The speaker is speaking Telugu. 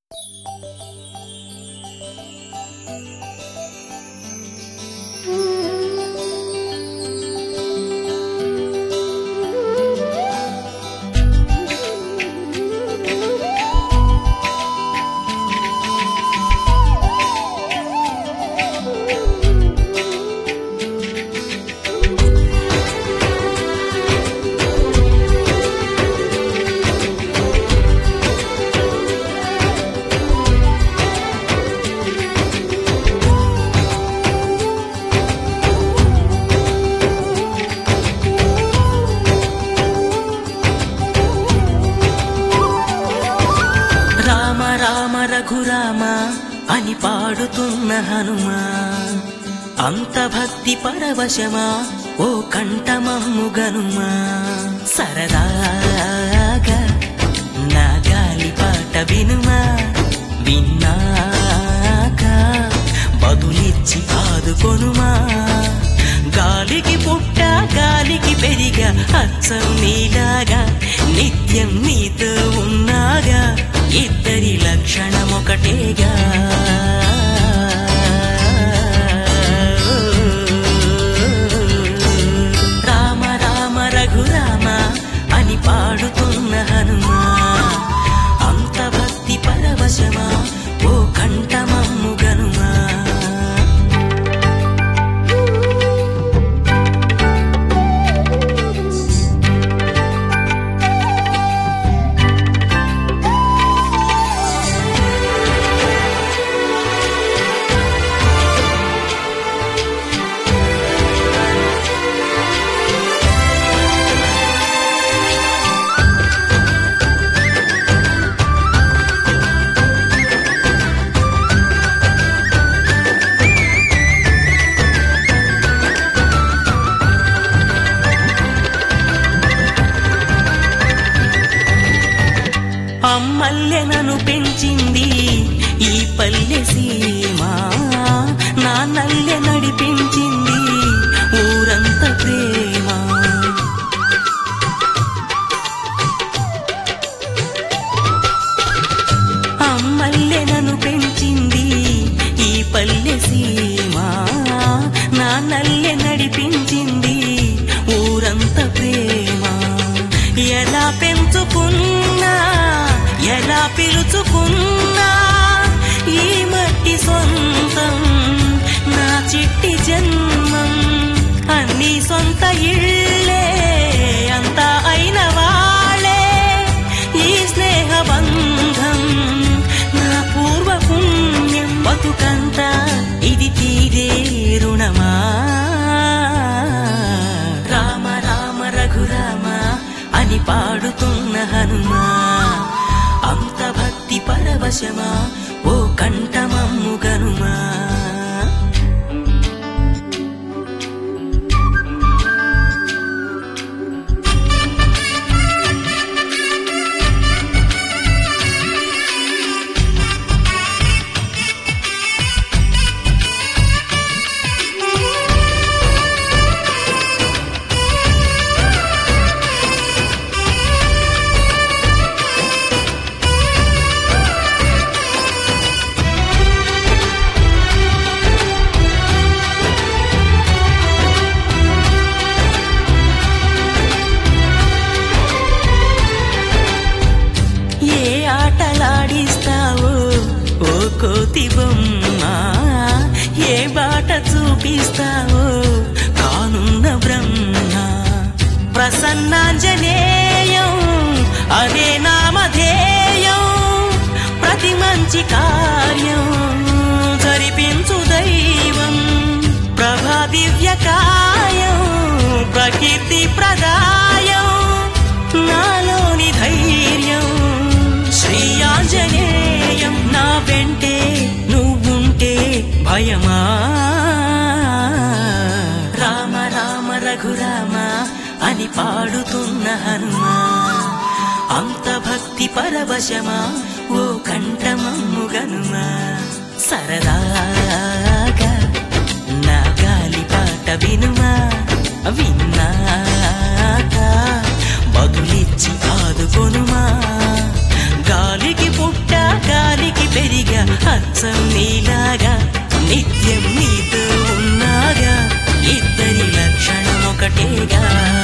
రామ రఘురామ అని పాడుతున్న హనుమా అంత భక్తి పరవశమా ఓ కంఠమమ్ము గనుమా సరదాగా నా గాలి పాట వినుమా విన్నాక బదులిచ్చి ఆదుకొనుమా గాలికి పుట్ట గాలికి పెరిగా అచ్చం నీలాగా నిత్యం నీతో ఉన్నాగా ఇద్దరి లక్షణం ఒకటేగా రామ రామ రఘురామ అని పాడుతున్న హనుమా అంత భక్తి పరవశమా ఓ కంఠమమ్ము గనుమా అమ్మల్లె నన్ను పెంచింది ఈ పల్లె సీమ నా నల్లె నడిపించింది ఊరంత ప్రేమ అమ్మల్లె నన్ను పెంచింది ఈ పల్లె సీమ నా నల్లె నడిపించింది ఊరంత ప్రేమ ఎలా పెంచుకున్నా ఎలా పిలుచుకున్నా ఈ మట్టి సొంతం నా చిట్టి జన్మం అన్ని సొంత ఇళ్ళే అంతా అయిన వాళ్ళే ఈ స్నేహ బంధం నా పూర్వ పుణ్యం బతుకంతా ఇది తీరే రుణమా రామ రామ రఘురామ అని పాడుతున్న హనుమా అంత భక్తి పరవశమా ఓ కంఠమమ్ము గనుమా ఏ ఆటలాడిస్తావో ఓ కోతి బొమ్మ ఏ బాట చూపిస్తావో కానున్న బ్రహ్మ ప్రసన్నాంజనేయం అదే నామధేయం ప్రతి మంచి కార్యం జరిపించు దైవం ప్రభా దివ్య కాయం ప్రకీర్తి ప్రదాయం నాలోని ధైర్యం శ్రీ ఆంజనేయం నా వెంటే నువ్వుంటే భయమా రామ రామ రఘురామ అని పాడుతున్న హనుమా అంత భక్తి పరవశమా ఓ కంఠమమ్ము గనుమా సరదాగా నా గాలి పాట వినుమా విన్నాక బదులిచ్చి ఆదుకొనుమా గాలికి పుట్ట గాలికి కోసం నీలాగా నిత్యం నీతో ఉన్నాగా ఇద్దరి లక్షణం ఒకటేగా